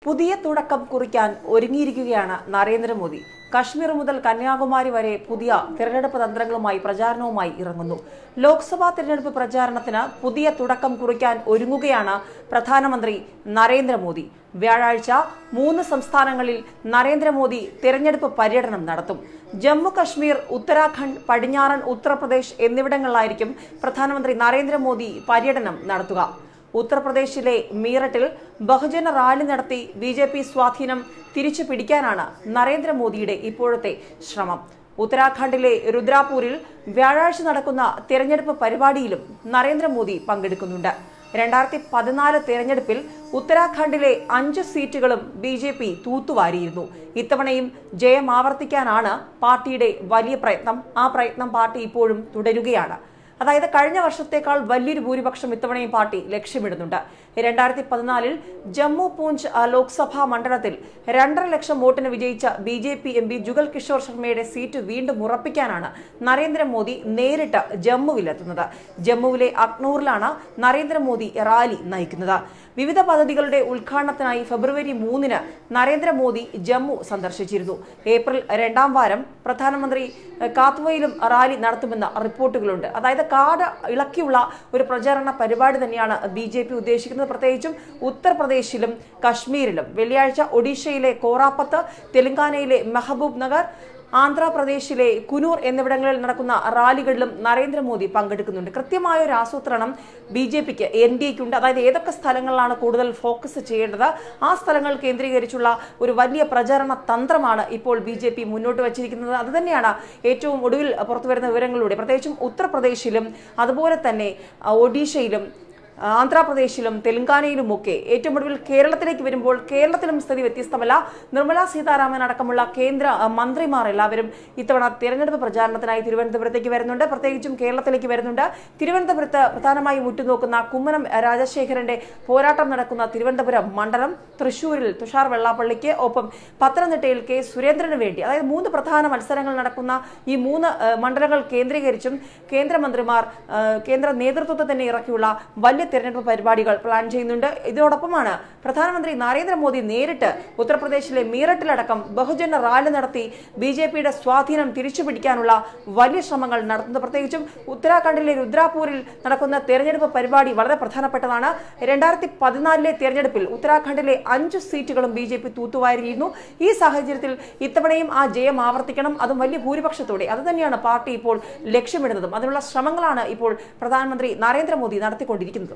പുതിയ തുടക്കം കുറിക്കാൻ ഒരുങ്ങിയിരിക്കുകയാണ് നരേന്ദ്രമോദി കശ്മീർ മുതൽ കന്യാകുമാരി വരെ പുതിയ തിരഞ്ഞെടുപ്പ് തന്ത്രങ്ങളുമായി പ്രചാരണവുമായി ഇറങ്ങുന്നു ലോക്സഭാ തിരഞ്ഞെടുപ്പ് പ്രചാരണത്തിന് പുതിയ തുടക്കം കുറിക്കാൻ ഒരുങ്ങുകയാണ് പ്രധാനമന്ത്രി നരേന്ദ്രമോദി വ്യാഴാഴ്ച മൂന്ന് സംസ്ഥാനങ്ങളിൽ നരേന്ദ്രമോദി തിരഞ്ഞെടുപ്പ് പര്യടനം നടത്തും ജമ്മു കശ്മീർ ഉത്തരാഖണ്ഡ് പടിഞ്ഞാറൻ ഉത്തർപ്രദേശ് എന്നിവിടങ്ങളിലായിരിക്കും പ്രധാനമന്ത്രി നരേന്ദ്രമോദി പര്യടനം നടത്തുക ഉത്തർപ്രദേശിലെ മീററ്റിൽ ബഹുജന റാലി നടത്തി ബി ജെ പി സ്വാധീനം തിരിച്ചു പിടിക്കാനാണ് നരേന്ദ്രമോദിയുടെ ഇപ്പോഴത്തെ ശ്രമം ഉത്തരാഖണ്ഡിലെ രുദ്രാപൂരിൽ വ്യാഴാഴ്ച നടക്കുന്ന തിരഞ്ഞെടുപ്പ് പരിപാടിയിലും നരേന്ദ്രമോദി പങ്കെടുക്കുന്നുണ്ട് രണ്ടായിരത്തി പതിനാല് തിരഞ്ഞെടുപ്പിൽ ഉത്തരാഖണ്ഡിലെ അഞ്ച് സീറ്റുകളും ബി ജെ പി തൂത്തുവാരിയിരുന്നു ഇത്തവണയും ജയം ആവർത്തിക്കാനാണ് പാർട്ടിയുടെ വലിയ പ്രയത്നം ആ പ്രയത്നം പാർട്ടി ഇപ്പോഴും തുടരുകയാണ് അതായത് കഴിഞ്ഞ വർഷത്തേക്കാൾ വലിയൊരു ഭൂരിപക്ഷം ഇത്തവണയും പാർട്ടി ലക്ഷ്യമിടുന്നുണ്ട് രണ്ടായിരത്തി പതിനാലിൽ ജമ്മു പൂഞ്ച് ആ, ലോക്സഭാ മണ്ഡലത്തിൽ രണ്ടര ലക്ഷം വോട്ടിന് വിജയിച്ച B J P M P Jugal Kishore ശർമ്മയുടെ സീറ്റ് വീണ്ടും ഉറപ്പിക്കാനാണ് നരേന്ദ്രമോദി നേരിട്ട് ജമ്മുവിലെത്തുന്നത് ജമ്മുവിലെ അക്നൂറിലാണ് നരേന്ദ്രമോദി റാലി നയിക്കുന്നത് വിവിധ പദ്ധതികളുടെ ഉദ്ഘാടനത്തിനായി ഫെബ്രുവരി മൂന്നിന് നരേന്ദ്രമോദി ജമ്മു സന്ദർശിച്ചിരുന്നു ഏപ്രിൽ രണ്ടാം വാരം പ്രധാനമന്ത്രി എഹ്, കാത്വയിലും റാലി നടത്തുമെന്ന റിപ്പോർട്ടുകളുണ്ട് അതായത് കാട് ഇളക്കിയുള്ള ഒരു പ്രചാരണ പരിപാടി തന്നെയാണ് ബി ജെ പി ഉദ്ദേശിക്കുന്നത് പ്രത്യേകിച്ചും ഉത്തർപ്രദേശിലും കശ്മീരിലും വെള്ളിയാഴ്ച ഒഡീഷയിലെ കോറാപ്പത്ത് തെലങ്കാനയിലെ മെഹബൂബ് നഗർ ആന്ധ്രാപ്രദേശിലെ കുനൂർ എന്നിവിടങ്ങളിൽ നടക്കുന്ന റാലികളിലും നരേന്ദ്രമോദി പങ്കെടുക്കുന്നുണ്ട് കൃത്യമായ ഒരു ആസൂത്രണം ബി ജെ പിക്ക് എൻ ഡി എക്കുണ്ട് അതായത് ഏതൊക്കെ സ്ഥലങ്ങളിലാണ് കൂടുതൽ ഫോക്കസ് ചെയ്യേണ്ടത് ആ സ്ഥലങ്ങൾ കേന്ദ്രീകരിച്ചുള്ള ഒരു വലിയ പ്രചാരണ തന്ത്രമാണ് ഇപ്പോൾ ബി ജെ പി മുന്നോട്ട് വച്ചിരിക്കുന്നത് അത് തന്നെയാണ് ഏറ്റവും ഒടുവിൽ പുറത്തുവരുന്ന വിവരങ്ങളിലൂടെ പ്രത്യേകിച്ചും ഉത്തർപ്രദേശിലും അതുപോലെ തന്നെ ആ, ഒഡീഷയിലും ആന്ധ്രാപ്രദേശിലും തെലങ്കാനയിലുമൊക്കെ ഏറ്റവും ഒടുവിൽ കേരളത്തിലേക്ക് വരുമ്പോൾ കേരളത്തിലും സ്ഥിതി വ്യത്യസ്തമല്ല നിർമ്മലാ സീതാരാമൻ അടക്കമുള്ള കേന്ദ്ര അഹ്, മന്ത്രിമാർ എല്ലാവരും ഇത്തവണ തിരഞ്ഞെടുപ്പ് പ്രചാരണത്തിനായി തിരുവനന്തപുരത്തേക്ക് വരുന്നുണ്ട് പ്രത്യേകിച്ചും കേരളത്തിലേക്ക് വരുന്നുണ്ട് തിരുവനന്തപുരത്ത് പ്രധാനമായും ഉറ്റുനോക്കുന്ന കുമ്മനം രാജശേഖരന്റെ പോരാട്ടം നടക്കുന്ന തിരുവനന്തപുരം മണ്ഡലം തൃശൂരിൽ തുഷാർ വെള്ളാപ്പള്ളിക്ക് ഒപ്പം പത്തനംതിട്ടയിൽ കെ സുരേന്ദ്രന് വേണ്ടി അതായത് മൂന്ന് പ്രധാന മത്സരങ്ങൾ നടക്കുന്ന ഈ മൂന്ന് അഹ്, മണ്ഡലങ്ങൾ കേന്ദ്രീകരിച്ചും കേന്ദ്രമന്ത്രിമാർ അഹ്, കേന്ദ്ര നേതൃത്വത്തെ തന്നെ ഇറക്കിയുള്ള വലിയ തെരഞ്ഞെടുപ്പ് പരിപാടികൾ പ്ലാൻ ചെയ്യുന്നുണ്ട് ഇതിനോടൊപ്പമാണ് പ്രധാനമന്ത്രി നരേന്ദ്രമോദി നേരിട്ട് ഉത്തർപ്രദേശിലെ മീററ്റിലടക്കം ബഹുജന റാലി നടത്തി ബി ജെ പിയുടെ സ്വാധീനം തിരിച്ചുപിടിക്കാനുള്ള വലിയ ശ്രമങ്ങൾ നടത്തുന്നത് പ്രത്യേകിച്ചും ഉത്തരാഖണ്ഡിലെ രുദ്രാപൂരിൽ നടക്കുന്ന തെരഞ്ഞെടുപ്പ് പരിപാടി വളരെ പ്രധാനപ്പെട്ടതാണ് രണ്ടായിരത്തി പതിനാലിലെ തെരഞ്ഞെടുപ്പിൽ ഉത്തരാഖണ്ഡിലെ അഞ്ച് സീറ്റുകളും ബി ജെ പി തൂത്തുവാരിയിരുന്നു ഈ സാഹചര്യത്തിൽ ഇത്തവണയും ആ ജയം ആവർത്തിക്കണം അതും വലിയ ഭൂരിപക്ഷത്തോടെ അത് തന്നെയാണ് പാർട്ടി ഇപ്പോൾ ലക്ഷ്യമിടുന്നതും അതിനുള്ള ശ്രമങ്ങളാണ് ഇപ്പോൾ പ്രധാനമന്ത്രി നരേന്ദ്രമോദി നടത്തിക്കൊണ്ടിരിക്കുന്നത്